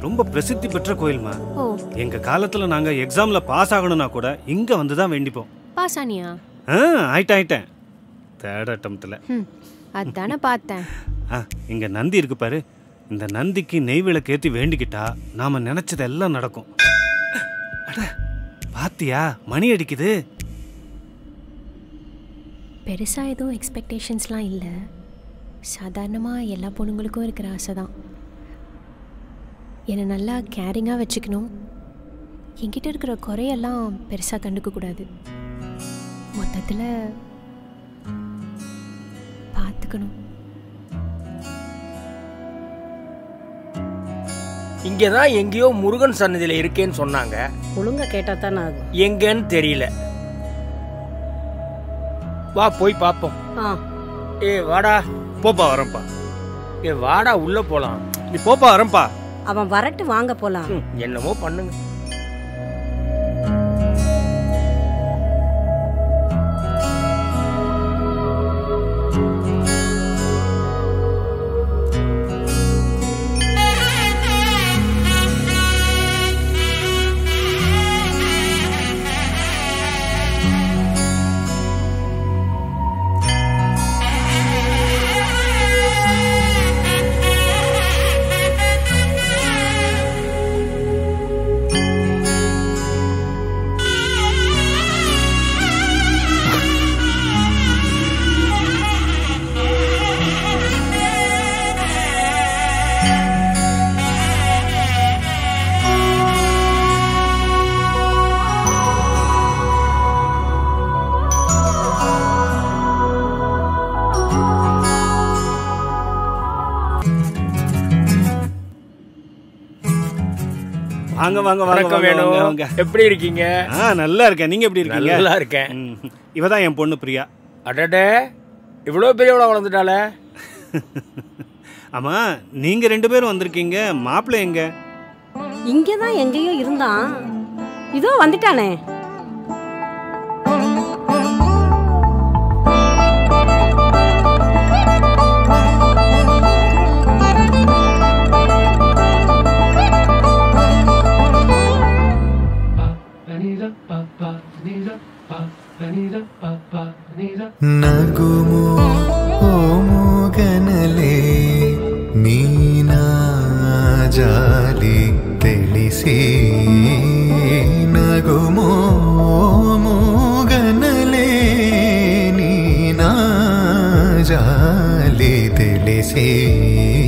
ரொம்ப பிரசித்தி பெற்ற கோயில்மா ஓ எங்க காலத்துல நாங்க எக்ஸாம்ல பாஸ் ஆகணும்னா கூட இங்க வந்து தான் வேண்டிப்போம் பாசானியா ஆ ஆயிட்டேன் ஆயிட்டேன் தேர்ட் அட்டம்ப்ட்ல ம் அதானே பார்த்தேன் ஆ இங்க நந்தி இருக்கு பாரு இந்த நந்திக்கு நெய் விளக்கு ஏத்தி வேண்டிக்கிட்டா நாம நினைச்சது எல்லாம் நடக்கும் அட பாத்தியா மணி அடிக்குது பெருசாக எதுவும் எக்ஸ்பெக்டேஷன்ஸ்லாம் இல்லை சாதாரணமாக எல்லா பொண்ணுங்களுக்கும் இருக்கிற ஆசை தான் என்னை நல்லா கேரிங்காக வச்சுக்கணும் என்கிட்ட இருக்கிற குறையெல்லாம் பெருசாக கண்டுக்க கூடாது மொத்தத்தில் பார்த்துக்கணும் இங்கதான் எங்கேயோ முருகன் சன்னதியில இருக்கேன்னு சொன்னாங்க ஒழுங்கா கேட்டா தானே ஆகும் எங்கன்னு தெரியல வா போய் பாப்போம் ஆ ஏ வாடா போப்பா வரேன்ப்பா ஏ வாடா உள்ள போலாம் நீ போப்பா வரேன்ப்பா அவன் வரட்டு வாங்க போலாம் ம், என்னமோ பண்ணுங்க வாங்க வாங்க வாங்க வணக்கம் வாங்க, வேணும் வாங்க, வாங்க. எப்படி இருக்கீங்க ஆ நல்லா இருக்கேன் நீங்க எப்படி இருக்கீங்க நல்லா இருக்கேன் ம், இவதான் என் பொண்ணு பிரியா அடடே இவ்வளோ பெரியவளா வளர்ந்துட்டாளே ஆமா நீங்க ரெண்டு பேரும் வந்திருக்கீங்க மாப்பிள்ளை எங்க இங்கதான் எங்கேயோ இருந்தான் இதோ வந்துட்டானே ನಗುಮೋ ಓ ಮೂಗನಲೆ ನೀನಾ ಜಾಲಿ ತಿಳಿಸಿ ನಗುಮೋ ಓ ಮೂಗನಲೆ ನೀನಾ ಜಾಲಿ ತಿಳಿಸಿ